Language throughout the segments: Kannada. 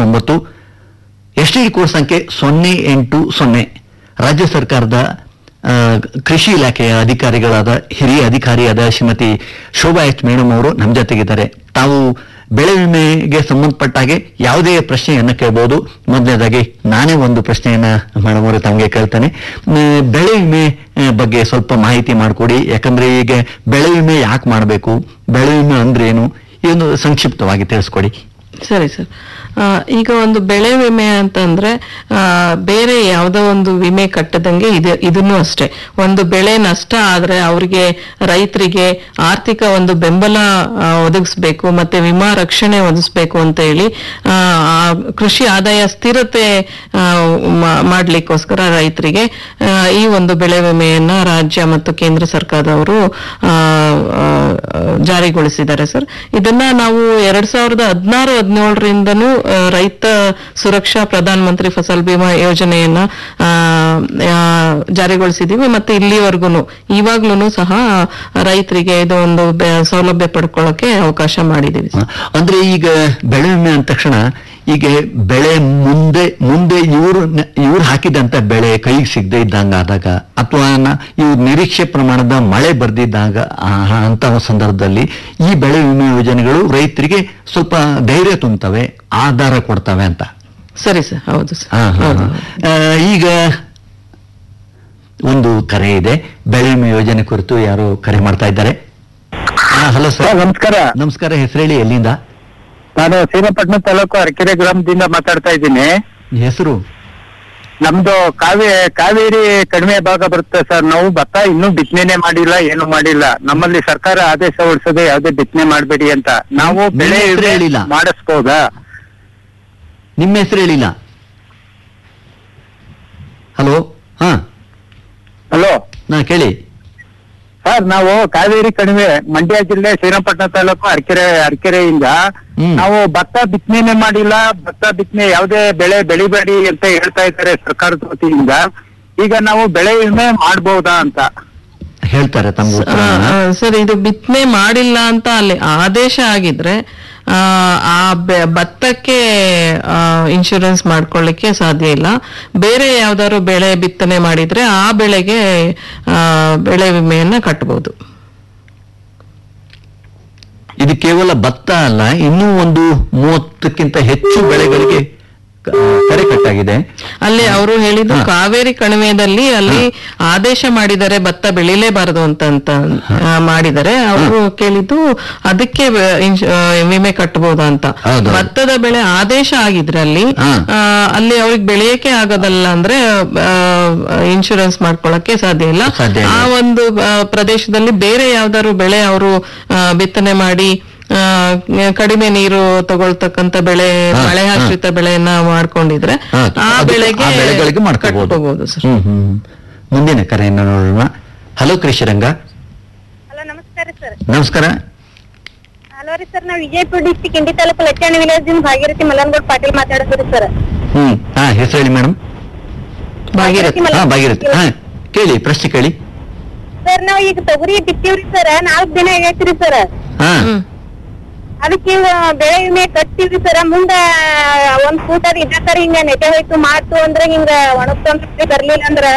ಒಂಬತ್ತು ಎಸ್ಟಿಡಿ ಕೋಡ್ ಸಂಖ್ಯೆ ಸೊನ್ನೆ ಎಂಟು ಸೊನ್ನೆ ರಾಜ್ಯ ಸರ್ಕಾರದ ಆ, ಕೃಷಿ ಇಲಾಖೆಯ ಅಧಿಕಾರಿಗಳಾದ ಹಿರಿಯ ಅಧಿಕಾರಿಯಾದ ಶ್ರೀಮತಿ ಶೋಭಾ ಎಚ್ ಮೇಡಮ್ ಅವರು ನಮ್ಮ ಜೊತೆಗಿದ್ದಾರೆ ತಾವು ಬೆಳೆ ವಿಮೆಗೆ ಸಂಬಂಧಪಟ್ಟ ಹಾಗೆ ಯಾವುದೇ ಪ್ರಶ್ನೆಯನ್ನ ಕೇಳಬಹುದು ಮೊದಲನೇದಾಗಿ ನಾನೇ ಒಂದು ಪ್ರಶ್ನೆಯನ್ನ ಮೇಡಮ್ ಅವರು ತಮಗೆ ಕೇಳ್ತೇನೆ ಮ್, ಬೆಳೆ ವಿಮೆ ಆ, ಬಗ್ಗೆ ಸ್ವಲ್ಪ ಮಾಹಿತಿ ಮಾಡಿಕೊಡಿ ಯಾಕಂದ್ರೆ ಈಗ ಬೆಳೆ ವಿಮೆ ಯಾಕೆ ಮಾಡಬೇಕು ಬೆಳೆ ವಿಮೆ ಅಂದ್ರೆ ಏನು ಈ ಒಂದು ಸಂಕ್ಷಿಪ್ತವಾಗಿ ತಿಳಿಸ್ಕೊಡಿ ಸರಿ ಸರ್ ಆ, ಈಗ ಒಂದು ಬೆಳೆ ವಿಮೆ ಅಂತಂದ್ರೆ ಆ, ಬೇರೆ ಯಾವುದೋ ಒಂದು ವಿಮೆ ಕಟ್ಟದಂಗೆ ಇದೆ ಇದನ್ನು ಅಷ್ಟೇ ಒಂದು ಬೆಳೆ ನಷ್ಟ ಆದ್ರೆ ಅವರಿಗೆ ರೈತರಿಗೆ ಆರ್ಥಿಕ ಒಂದು ಬೆಂಬಲ ಆ, ಒದಗಿಸ್ಬೇಕು ಮತ್ತೆ ವಿಮಾ ರಕ್ಷಣೆ ಒದಗಿಸ್ಬೇಕು ಅಂತ ಹೇಳಿ ಆ, ಆ ಕೃಷಿ ಆದಾಯ ಸ್ಥಿರತೆ ಆ, ಮಾ- ಮಾಡ್ಲಿಕ್ಕೋಸ್ಕರ ರೈತರಿಗೆ ಆ, ಈ ಒಂದು ಬೆಳೆ ವಿಮೆಯನ್ನ ರಾಜ್ಯ ಮತ್ತು ಕೇಂದ್ರ ಸರ್ಕಾರದವರು ಆ, ಆ, ಜಾರಿಗೊಳಿಸಿದ್ದಾರೆ ಸರ್ ಇದನ್ನ ನಾವು ಎರಡ್ ಸಾವಿರದ ಹದಿನಾರು ಹದಿನೇಳರಿಂದನೂ ರೈತ ಸುರಕ್ಷಾ ಪ್ರಧಾನ ಮಂತ್ರಿ ಫಸಲ್ ಬಿಮಾ ಯೋಜನೆಯನ್ನ ಆ, ಆ, ಜಾರಿಗೊಳಿಸಿದೀವಿ ಮತ್ತೆ ಇಲ್ಲಿವರೆಗೂ ಇವಾಗ್ಲೂ ಸಹ ರೈತರಿಗೆ ಇದು ಒಂದು ಬೆ- ಸೌಲಭ್ಯ ಪಡ್ಕೊಳ್ಳೋಕೆ ಅವಕಾಶ ಮಾಡಿದೀವಿ ಸರ್. ಅಂದ್ರೆ ಈಗ ಬೆಳೆ ವಿಮೆ ಅಂದ ತಕ್ಷಣ ಈಗ ಬೆಳೆ ಮುಂದೆ ಮುಂದೆ ಇವರು ಇವ್ರು ಹಾಕಿದಂತ ಬೆಳೆ ಕೈಗೆ ಸಿಗದೆ ಇದ್ದಂಗ ಆದಾಗ ಅಥವಾ ಇವ್ರು ನಿರೀಕ್ಷೆ ಪ್ರಮಾಣದ ಮಳೆ ಬರ್ದಿದ್ದಾಗ ಆ- ಅಂತಹ ಸಂದರ್ಭದಲ್ಲಿ ಈ ಬೆಳೆ ವಿಮೆ ಯೋಜನೆಗಳು ರೈತರಿಗೆ ಸ್ವಲ್ಪ ಧೈರ್ಯ ತುಂಬುತ್ತವೆ ಆಧಾರ ಕೊಡ್ತವೆ ಅಂತ ಸರಿ ಸರ್ ಹೌದು ಸರ್ ಹಾ, ಹಾ, ಹೌದು. ಹಾ. ಆ, ಈಗ ಒಂದು ಕರೆ ಇದೆ ಬೆಳೆ ವಿಮೆ ಯೋಜನೆ ಕುರಿತು ಯಾರು ಕರೆ ಮಾಡ್ತಾ ಇದ್ದಾರೆ ಹಲೋ ಸರ್ ಸರ್ ನಮಸ್ಕಾರ ನಮಸ್ಕಾರ ಹೆಸರೇಳಿ ಎಲ್ಲಿಂದ ನಾನು ಶ್ರೀರಂಗಪಟ್ಟಣ ತಾಲೂಕು ಅರಕೆರೆ ಗ್ರಾಮದಿಂದ ಮಾತಾಡ್ತಾ ಇದ್ದೀನಿ ಹೆಸರು ನಮ್ದು ಕಾವೇ ಕಾವೇರಿ ಕಡಿಮೆ ಭಾಗ ಬರುತ್ತೆ ಸರ್ ನಾವು ಭತ್ತ ಇನ್ನೂ ಬಿತ್ತನೆ ಮಾಡಿಲ್ಲ ಏನು ಮಾಡಿಲ್ಲ ನಮ್ಮಲ್ಲಿ ಸರ್ಕಾರ ಆದೇಶ ಹೊರಡಿಸದೆ ಯಾವುದೇ ಬಿತ್ತನೆ ಮಾಡಬೇಡಿ ಅಂತ ನಾವು ನಿಮ್ಮ ಬೆಳೆ ಹೆಸ್ರು ವಿಮೆ ಹೇಳಿಲ್ಲ. ಮಾಡಿಸ್ಬೋದಾ ನಿಮ್ಮ ಹೆಸರು ಹೇಳಿಲ್ಲ ಹಲೋ ಹಾ ಹಲೋ ನಾ ಕೇಳಿ ಸರ್ ನಾವು ಕಾವೇರಿ ಕಣಿವೆ ಮಂಡ್ಯ ಜಿಲ್ಲೆ ಶ್ರೀರಂಗಪಟ್ಟಣ ತಾಲೂಕು ಅರಕೆರೆ ಅರಕೆರೆಯಿಂದ ಹ್ಮ್. ನಾವು ಭತ್ತ ಬಿತ್ತನೆ ಮಾಡಿಲ್ಲ ಭತ್ತ ಬಿತ್ತನೆ ಯಾವುದೇ ಬೆಳೆ ಬೆಳಿಬೇಡಿ ಅಂತ ಹೇಳ್ತಾ ಇದ್ದಾರೆ ಸರ್ಕಾರದ ವತಿಯಿಂದ ಈಗ ನಾವು ಬೆಳೆ ವಿಮೆ ಮಾಡ್ಬೋದಾ ಅಂತ ಹೇಳ್ತಾರೆ ತಮ್ಮ ಆ, ಆ, ಸರ್ ಇದು ಬಿತ್ತನೆ ಮಾಡಿಲ್ಲ ಅಂತ ಅಲ್ಲಿ ಆದೇಶ ಆಗಿದ್ರೆ ಆ, ಆ ಬೆ- ಭತ್ತಕ್ಕೆ ಇನ್ಶೂರೆನ್ಸ್ ಮಾಡ್ಕೊಳ್ಳಿಕ್ಕೆ ಸಾಧ್ಯ ಇಲ್ಲ ಬೇರೆ ಯಾವ್ದಾದ್ರು ಬೆಳೆ ಬಿತ್ತನೆ ಮಾಡಿದ್ರೆ ಆ ಬೆಳೆಗೆ ಆ, ಬೆಳೆ ವಿಮೆಯನ್ನ ಕಟ್ಟಬಹುದು ಇದು ಕೇವಲ ಭತ್ತ ಅಲ್ಲ ಇನ್ನೂ ಒಂದು ಮೂವತ್ತಕ್ಕಿಂತ ಹೆಚ್ಚು ಬೆಳೆಗಳಿಗೆ ಕ- ಕರೆ ಕಟ್ಟಾಗಿದೆ ಅಲ್ಲಿ ಅವರು ಹೇಳಿದ್ದು ಹಾ. ಕಾವೇರಿ ಕಣಿವೆಯಲ್ಲಿ ಅಲ್ಲಿ ಆದೇಶ ಮಾಡಿದ್ದಾರೆ ಭತ್ತ ಬೆಳಿಲೇಬಾರದು ಅಂತ ಅಂತ ಆ, ಮಾಡಿದ್ದಾರೆ ಅವರು ಕೇಳಿದ್ದು ಅದಕ್ಕೆ ವ- ಇನ್ಶ್- ಆ, ವಿಮೆ ಕಟ್ಟಬಹುದಾ ಅಂತ ಹೌದು. ಭತ್ತದ ಬೆಳೆ ಆದೇಶ ಆಗಿದ್ರೆ ಅಲ್ಲಿ ಹಾ. ಆ, ಅಲ್ಲಿ ಅವ್ರಿಗೆ ಬೆಳೆಯಕ್ಕೆ ಆಗೋದಲ್ಲ ಅಂದ್ರೆ ಇನ್ಶೂರೆನ್ಸ್ ಮಾಡ್ಕೊಳಕ್ಕೆ ಸಾಧ್ಯ ಇಲ್ಲ ಸಾಧ್ಯ ಇಲ್ಲ. ಆ ಒಂದು ಆ, ಪ್ರದೇಶದಲ್ಲಿ ಬೇರೆ ಯಾವ್ದಾದ್ರು ಬೆಳೆ ಅವರು ಬಿತ್ತನೆ ಮಾಡಿ ಆ, ಕಡಿಮೆ ನೀರು ತಗೊಳ್ತಕ್ಕಂತ ಬೆಳೆ ಹಾ, ಮಳೆ ಹಾ. ಆಶ್ರಿತ ಬೆಳೆಯನ್ನ ಮಾಡ್ಕೊಂಡಿದ್ರೆ ಹಾ, ಆ ಅದು- ಬೆಳೆಗೆ ಆ ಬೆಳೆಗಳಿಗೆ ಮಾಡ್ಕೋಬಹುದು ಕಟ್ಕೋಬಹುದು ಸರ್ ಹ್ಮ್ ಹ್ಮ್ ಮುಂದಿನ ಕರೆಯನ್ನು ನೋಡೋಣ ಹಲೋ ಕೃಷಿರಂಗ ಹಲೋ ನಮಸ್ಕಾರ ಸರ್ ನಮಸ್ಕಾರ ಹಲೋ ರೀ ಸರ್ ನಾವು ವಿಜಯಪುರ ಡಿಸ್ಟಿಕ್ ಇಂಡಿ ತಾಲೂಕು ಲಚ್ಚಾಣಿ ವಿಲೇಜ್ ದಿಂದ ಭಾಗೀರಥಿ ಮಲ್ಲನಗೌಡ ಪಾಟೀಲ್ ಮಾತಾಡೋದು ಸರ್ ಹ್ಮ್ ಹಾ ಹೆಸರು ಹೇಳಿ ಮೇಡಮ್ ಭಾಗೀರಥಿ ಹಾ ಭಾಗಿರಥಿ ಹಾ ಕೇಳಿ ಪ್ರಶ್ನೆ ಕೇಳಿ ಸರ್ ನಾವ್ ಈಗ ತೊಗರಿ ಬಿತ್ತೀವ್ರಿ ಸರ್ ನಾಲ್ಕ್ ದಿನ ಆಗೈತ್ರಿ ಸರ್ ಹಾ ಹ್ಮ್ ಅದಕ್ಕೆ ಈಗ ಬೆಳೆ ವಿಮೆ ಕಟ್ತೀವ್ರಿ ಸರ್ ಮುಂದ ಒಂದ್ ಫೂಟ್ ಅದ್ ಇದ ಸರ್ ಹಿಂಗ ನೆಟೆ ಹೋಯ್ತು ಮಾಡ್ತು ಅಂದ್ರ ಹಿಂಗ ಒಣಗ್ತಂದ್ರೆ ಬರ್ಲಿಲ್ಲ ಅಂದ್ರ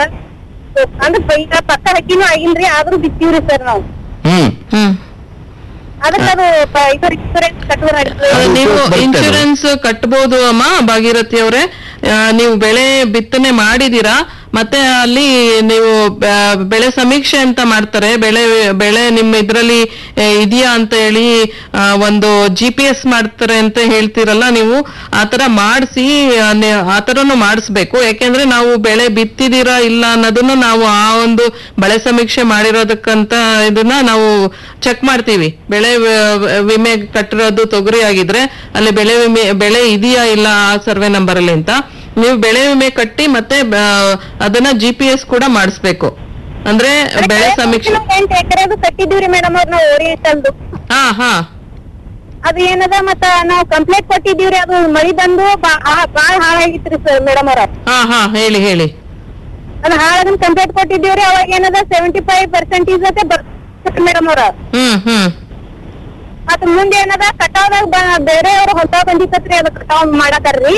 ಅಂದ್ರ ಈಗ ಪಕ್ಕ ಹಕ್ಕಿನೂ ಆಗಿನ್ರಿ ಆದ್ರೂ ಬಿತ್ತೀವ್ರಿ ಸರ್ ನಾವು ಹ್ಮ್ ಹ್ಮ್ ಅದಕ್ಕೆ ಅದು ಪ- ಇದು ಇನ್ಸೂರೆನ್ಸ್ ಕಟ್ಟುವ ನಡೀತದೆ ಅದು ನೀವು ಬರುತ್ತೆ ಅದು. ಇನ್ಶೂರೆನ್ಸ್ ಕಟ್ಬೋದು ಅಮ್ಮ ಭಾಗೀರಥಿ ಅವರೇ ನೀವು ಬೆಳೆ ಬಿತ್ತನೆ ಮಾಡಿದೀರಾ ಮತ್ತೆ ಅಲ್ಲಿ ನೀವು ಬ- ಬೆಳೆ ಸಮೀಕ್ಷೆ ಅಂತ ಮಾಡ್ತಾರೆ ಬೆಳೆ ಬೆಳೆ ನಿಮ್ಮ ಇದ್ರಲ್ಲಿ ಆ, ಇದೆಯಾ ಅಂತ ಹೇಳಿ ಆ, ಒಂದು ಜಿ ಪಿ ಎಸ್ ಮಾಡ್ತಾರೆ ಅಂತ ಹೇಳ್ತೀರಲ್ಲ ನೀವು ಆತರ ಮಾಡಿಸಿ ಆತರನು ಮಾಡಿಸ್ಬೇಕು ಯಾಕೆಂದ್ರೆ ನಾವು ಬೆಳೆ ಬಿತ್ತಿದೀರಾ ಇಲ್ಲ ಅನ್ನೋದನ್ನು ನಾವು ಆ ಒಂದು ಬೆಳೆ ಸಮೀಕ್ಷೆ ಮಾಡಿರೋದಕ್ಕಂತ ಇದನ್ನ ನಾವು ಚೆಕ್ ಮಾಡ್ತೀವಿ ಬೆಳೆ ವ- ವಿಮೆ ಕಟ್ಟಿರೋದು ತೊಗರಿ ಆಗಿದ್ರೆ ಅಲ್ಲಿ ಬೆಳೆ ವಿಮೆ ಬೆಳೆ ಇದೆಯಾ ಇಲ್ಲ ಆ ಸರ್ವೆ ನಂಬರ್ ಅಲ್ಲಿ ಅಂತ ನೀವು ಬೆಳೆ ವಿಮೆ ಕಟ್ಟಿ ಮತ್ತೆ ಬ- ಅದನ್ನ ಜಿ ಪಿ ಎಸ್ ಕೂಡ ಮಾಡಿಸ್ಬೇಕು ಅಂದ್ರೆ ಬೆಳೆ ಸಮೀಕ್ಷೆ ಎಂಟು ಎಕರೆದು ಕಟ್ಟಿದೀವ್ರಿ ಮೇಡಮ್ ಅವ್ರ ನಾವು ಓರಿಯಂಟಲ್ದು ಹಾ ಹಾ ಅದು ಏನದ ಮತ್ತ ನಾವು ಕಂಪ್ಲೇಂಟ್ ಕೊಟ್ಟಿದೀವ್ರಿ ಅದು ಮಳಿ ಬಂದು ಬಾ- ಆ- ಬಾಳ್ ಹಾಳಾಗಿತ್ರಿ ಸರ್ ಮೇಡಮ್ ಅವ್ರ ಹಾ ಹಾ ಹೇಳಿ ಹೇಳಿ ಅದು ಹಾಳಾಗನ್ ಕಂಪ್ಲೇಂಟ್ ಕೊಟ್ಟಿದೀವ್ರಿ ಅವಾಗ ಏನದ ಸೆವೆಂಟಿ ಫೈವ್ ಪರ್ಸೆಂಟೇಜ್ ಅತ್ತೆ ಮೇಡಮ್ ಅವ್ರ ಹ್ಮ್ ಹ್ಮ್ ಮತ್ತ ಮುಂದೆ ಏನದ ಕಟಾವ್ದಾಗ ಬೇರೆಯವ್ರು ಹೊಸ ಬಂದಿತ್ತತ್ರಿ ಅದು ಕಟಾವ್ ಮಾಡತಾರ್ರಿ